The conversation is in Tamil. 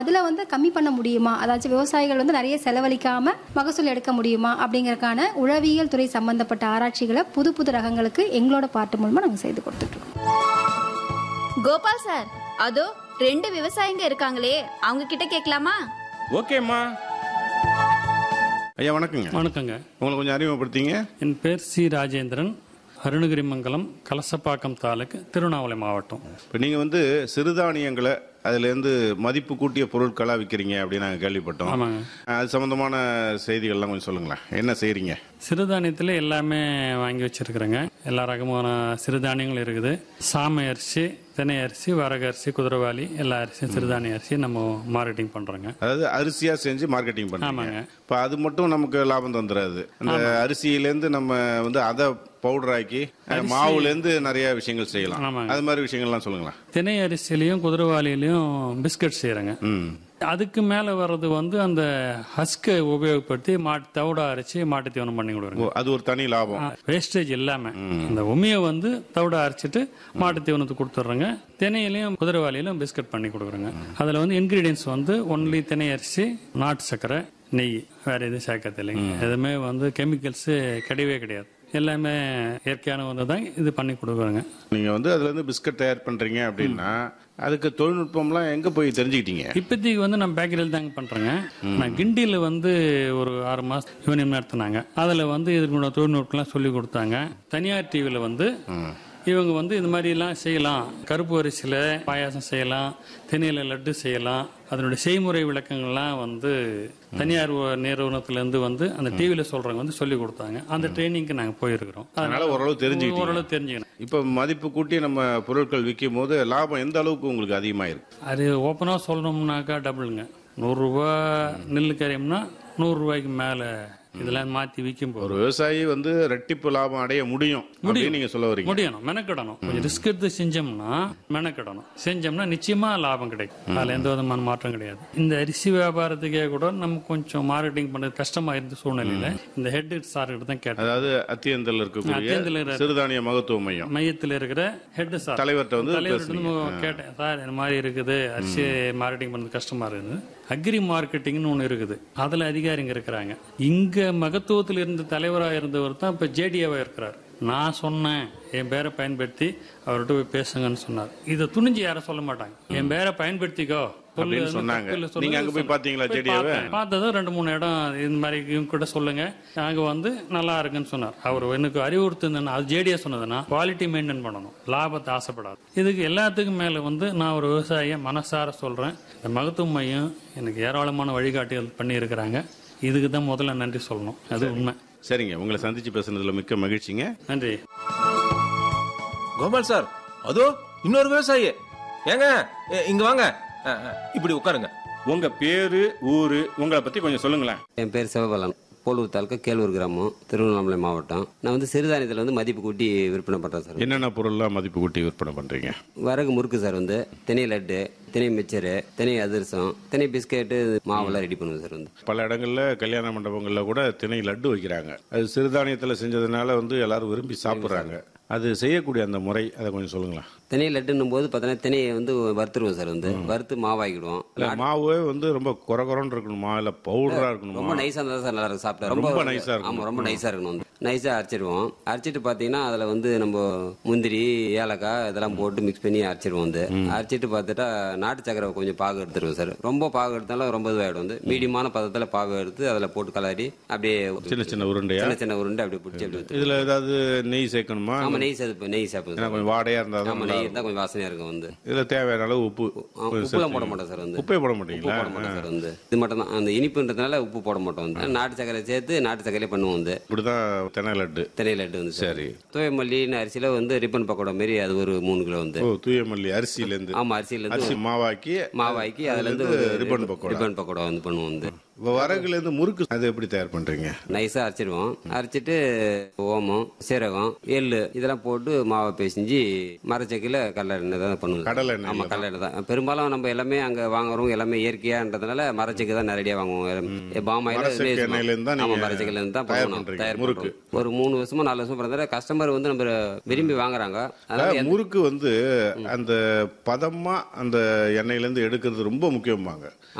அதில் வந்து கம்மி பண்ண முடியுமா அதாச்சும் விவசாயிகள் வந்து நிறைய செலவழிக்காம மகசூல் எடுக்க முடியுமா அப்படிங்கறதுக்கான உழவியல் துறை சம்பந்தப்பட்ட ஆராய்ச்சிகளை புது புது ரகங்களுக்கு எங்களோட பாட்டு மூலமா நாங்கள் செய்து கொடுத்துட்டு இருக்கோம் கோபால் சார் அதோ ரெண்டு விவசாயிங்க இருக்காங்களே அவங்க கிட்ட கேட்கலாமா ஓகேம்மா ஐயா வணக்கங்க வணக்கங்க உங்களை கொஞ்சம் அறிமுகப்படுத்திங்க என் பேர் சி ராஜேந்திரன் அருணகிரிமங்கலம் கலசப்பாக்கம் தாலுக்கு திருவண்ணாமலை மாவட்டம் இப்போ நீங்கள் வந்து சிறுதானியங்களை அதுலேருந்து மதிப்பு கூட்டிய பொருட்களாக விற்கிறீங்க அப்படின்னு நாங்கள் கேள்விப்பட்டோம் ஆமாங்க அது சம்மந்தமான செய்திகள்லாம் கொஞ்சம் சொல்லுங்களேன் என்ன செய்கிறீங்க சிறுதானியத்தில் எல்லாமே வாங்கி வச்சிருக்கிறேங்க எல்லா ரகமான சிறுதானியங்களும் இருக்குது சாமை அரிசி தினை அரிசி வரகு அரிசி குதிரைவாளி எல்லா அரிசியும் சிறுதானிய அரிசி நம்ம மார்க்கெட்டிங் பண்ணுறோங்க அதாவது அரிசியாக செஞ்சு மார்க்கெட்டிங் பண்ணுறீங்க ஆமாங்க. இப்போ அது மட்டும் நமக்கு லாபம் தந்துடாது அந்த அரிசியிலேருந்து நம்ம வந்து அதை பவுடர் ஆக்கி மாவுலேருந்து நிறைய விஷயங்கள் செய்யலாம் ஆமாங்க. அது மாதிரி விஷயங்கள்லாம் சொல்லுங்களேன் தினை அரிசிலையும் குதிரைவாளிலையும் பிஸ்கட் செய்கிறேங்க ம் அதுக்கு மேலே வர்றது வந்து அந்த ஹஸ்கை உபயோகப்படுத்தி மாட்டு தவிட அரைச்சி மாட்டு தீவனம் பண்ணி கொடுக்குறேங்க ஓ, அது ஒரு தனி லாபம் வேஸ்டேஜ் இல்லாம இந்த உமியை வந்து தவிட அரைச்சிட்டு மாட்டு தீவனத்துக்கு கொடுத்துட்றேங்க தினையிலையும் குதிரைவாளியிலும் பிஸ்கட் பண்ணி கொடுக்குறேங்க அதுல வந்து இன்கிரீடியன்ஸ் வந்து ஒன்லி தினை அரிசி நாட்டு சர்க்கரை நெய் வேற எதுவும் சேர்க்கறது இல்லைங்க எதுவுமே வந்து கெமிக்கல்ஸ் கிடையவே கிடையாது எல்லாமே இயற்கையான ஒன்று தான் இது பண்ணி கொடுக்குறோங்க நீங்கள் வந்து அதுலேருந்து பிஸ்கட் தயார் பண்ணுறீங்க அப்படின்னா அதுக்கு தொழில்நுட்பம்லாம் எங்கே போய் தெரிஞ்சுக்கிட்டீங்க இப்போதைக்கு வந்து நம்ம பேக்கரியில் தாங்க பண்றேங்க நான் கிண்டியில் வந்து ஒரு ஆறு மாசம் யூனியன் நடத்தினாங்க அதுல வந்து இதுக்குள்ள தொழில்நுட்பம்லாம் சொல்லி கொடுத்தாங்க தனியார் டிவியில் வந்து இவங்க வந்து இந்த மாதிரி எல்லாம் செய்யலாம் கருப்பு அரிசியில பாயாசம் செய்யலாம் திணையில லட்டு செய்யலாம் அதனுடைய செய்முறை விளக்கங்கள்லாம் வந்து தனியார் ஒ- நிறுவனத்துல இருந்து வந்து அந்த டிவியில சொல்றவங்க வந்து சொல்லி கொடுத்தாங்க அந்த ட்ரைனிங்க்கு நாங்க போயிருக்கிறோம் அதனால ஓரளவு தெரிஞ்சுக்கிட்டீங்க ஓரளவு தெரிஞ்சுக்கணும் இப்போ மதிப்பு கூட்டி நம்ம பொருட்கள் விற்கும் போது லாபம் எந்த அளவுக்கு உங்களுக்கு அதிகமாயிருக்கு அது ஓப்பனாக சொல்லணும்னாக்கா டபுளுங்க நூறுரூவா நெல் கரையம்னா நூறுரூவாய்க்கு மேலே இதெல்லாம் மாற்றி விற்கும் போது ஒரு விவசாயி வந்து ரெட்டிப்பு லாபம் அடைய முடியும் அப்படின்னு நீங்க சொல்ல வரீங்க முடியணும் மெனக்கிடணும் கொஞ்சம் ரிஸ்க் எடுத்து செஞ்சோம்னா மெனக்கிடணும் செஞ்சோம்னா நிச்சயமா லாபம் கிடைக்கும் அதுல எந்த விதமான மாற்றம் கிடையாது இந்த அரிசி வியாபாரத்துக்கே கூட நம்ம கொஞ்சம் மார்க்கெட்டிங் பண்றது கஷ்டமா இருந்த சூழ்நிலையில இந்த ஹெட் சார் கிட்ட தான் கேட்டேன் அதாவது அத்தியந்தல் இருக்கக்கூடிய அத்தியந்தல் இருக்கிற- சிறுதானிய மகத்துவ மையம் மையத்தில் இருக்கிற ஹெட் சார் தலைவர்கிட்ட வந்து தலைவர்கிட்ட வந்து நம்ம கேட்டேன் சார் இந்த மாதிரி இருக்குது அரிசி மார்க்கெட்டிங் பண்ணது கஷ்டமா இருக்குது அக்ரி மார்க்கெட்டிங்னு ஒன்று இருக்குது அதுல அதிகாரிங்க இருக்கிறாங்க இங்க மகத்துவத்தில் இருந்த தலைவராக இருந்தவர் தான் இப்ப ஜேடிஏவா இருக்கிறார் நான் சொன்னேன் என் பேரை பயன்படுத்தி அவர்கிட்ட போய் பேசுங்கன்னு சொன்னார் இதை துணிஞ்சு யாரும் சொல்ல மாட்டாங்க என் பேரை பயன்படுத்திக்கோ சொல்லு, அப்படின்னு அது சொன்னாங்க. தப்பு இல்ல, சொல்லு, நீங்க அங்க போய் சொல்லு. பாத்தீங்களா போய் JDA வை? பார்த்தேன். பார்த்ததும் ரெண்டு மூணு இடம் இந்த மாதிரி இவங்க கூட சொல்லுங்க நாங்க வந்து நல்லா இருக்குன்னு சொன்னார் அவர் எனக்கு அறிவுறுத்துனா அது ஜேடியா சொன்னதுன்னா குவாலிட்டி மெயின்டைன் பண்ணணும் லாபத்தை ஆசைப்படாது இதுக்கு எல்லாத்துக்கும் மேல வந்து நான் ஒரு விவசாயிய மனசார சொல்றேன் இந்த மகத்துவ மையம் எனக்கு ஏராளமான வழிகாட்டுதல் பண்ணி இருக்கிறாங்க இதுக்கு தான் முதல்ல நன்றி சொல்லணும் அது உண்மை சரிங்க உங்களை சந்திச்சு பேசுனதுல மிக்க மகிழ்ச்சிங்க நன்றி கோபால் சார் அதோ இன்னொரு விவசாயி ஏங்க எ- இங்க வாங்க அ, அ, இப்படி உட்காருங்க உங்க பேரு ஊரு உங்களை பத்தி கொஞ்சம் சொல்லுங்களேன் என் பேர் சிவபாலன் போலூர் தாலுக்கா கேலூர் கிராமம் திருவண்ணாமலை மாவட்டம் நான் வந்து சிறுதானியத்தில் வந்து மதிப்பு கூட்டி விற்பனை பண்ணுறேன் சார் என்னென்ன பொருள்லாம் மதிப்பு கூட்டி விற்பனை பண்றீங்க வரகு முறுக்கு சார் வந்து தினை லட்டு தினை மிச்சரு தினை அதிரசம் தினை பிஸ்கெட்டு மாவெல்லாம் ரெடி பண்ணுவேன் சார் வந்து பல இடங்கள்ல கல்யாண மண்டபங்கள்ல கூட திணை லட்டு வைக்கிறாங்க அது சிறுதானியத்துல செஞ்சதுனால வந்து எல்லாரும் விரும்பி சாப்பிடுறாங்க அது செய்யக்கூடிய அந்த முறை அதை கொஞ்சம் சொல்லுங்களேன் தினை லட்டுன்னும் போது பார்த்தீங்கன்னா தினையை வந்து வறுத்துருவோம் சார் வந்து வறுத்து மாவாக்கிடுவோம் இல்ல மாவு வந்து ரொம்ப குறை குறைன்னு இருக்கணுமா இல்ல பவுடரா இருக்கணுமா ரொம்ப நைஸாக இருந்தால் சார் நல்லா இருக்கும் சாப்பிட்டா ரொம்ப nice-ஆ இருக்கணும். ஆமாம் ரொம்ப நைஸாக இருக்கணும் வந்து நைஸாக அரைச்சிடுவோம் அரைச்சிட்டு பார்த்தீங்கன்னா அதில் வந்து நம்ம முந்திரி ஏலக்காய் இதெல்லாம் போட்டு மிக்ஸ் பண்ணி அரைச்சிடுவோம் வந்து அரைச்சிட்டு பார்த்துட்டா நாட்டு சக்கரை கொஞ்சம் பாகு எடுத்துருவோம் சார் ரொம்ப பாகு எடுத்தாலும் ரொம்ப இதுவாகிடும் வந்து மீடியமான பதத்தில் பாகு எடுத்து அதில் போட்டு கலரி அப்படியே சின்ன சின்ன உருண்டையா சின்ன சின்ன உருண்டை அப்படியே பிடிச்சி அப்படியே ஊத்து. இதுல ஏதாவது நெய் சேர்க்கணுமா ஆமா நெய் சேர்ப்பு நெய் சேர்ப்போம் ஏன்னா சார் கொஞ்சம் வாடையா இருந்தா தான் ஆமா நல்லா நெய் இருந்தால் கொஞ்சம் வாசனையாக இருக்கும் வந்து இருக்கும். இதுல தேவையான அளவு உப்பு ஆ, உப்புலாம் போட மாட்டோம் சார் வந்து உப்பே போட உப்பு மாட்டீங்களா போட மாட்டோம் சார் வந்து இது மட்டும் தான் அந்த இனிப்புன்றதுனால உப்பு போட மாட்டோம் வந்து நாட்டு சக்கரை சேர்த்து நாட்டு சக்கரையே பண்ணுவோம் வந்து இப்படிதான் தென்னை லட்டு தினை லட்டு வந்து சார் சரி தூயமல்லின்னு அரிசியில வந்து ரிப்பன் பக்கோடா மாரி அது ஒரு மூணு கிலோ வந்து ஓ தூய மல்லி அரிசியில இருந்து ஆமா அரிசியில இருந்து அரிசி மாவாக்கி மாவாக்கி அதுல இருந்து அதுல ஒரு ரிப்பன் பக்கோடா ரிப்பன் பக்கோடா வந்து பண்ணுவோம் வந்து இப்ப வரகுல இருந்து முறுக்கு அது எப்படி தயார் பண்றீங்க நைஸா அரைச்சிடுவோம் அரைச்சிட்டு ஓமம் சீரகம் எள்ளு இதெல்லாம் போட்டு மாவை பிசைஞ்சு மரச்சக்கில் வகையில் கடலை எண்ணெய் தான் பண்ணுவோம் கடலை எண்ணெயில ஆமாம் கடலை எண்ணெய் தான் பெரும்பாலும் நம்ம எல்லாமே அங்கே வாங்குறோம் எல்லாமே இயற்கையான்றதுனால மரச்செக்கு தான் நேரடியாக வாங்குவோம் பாம் மரச்செக்கு எண்ணெயிலேருந்து தான் ஆமாம் நீங்க மரச்செக்கிலேருந்து தான் தயார் பண்ணுவோம் பண்றீங்க, தயார் முறுக்கு. பண்ணுறோம் ஒரு மூணு வருஷமா நாலு வருஷம் பிறந்தால கஸ்டமர் வந்து நம்ம விரும்பி வாங்குறாங்க அதனால அதாவது எந்த- முறுக்கு வந்து அந்த பதமா அந்த எண்ணெயிலேருந்து எடுக்கிறது ரொம்ப முக்கியமாங்க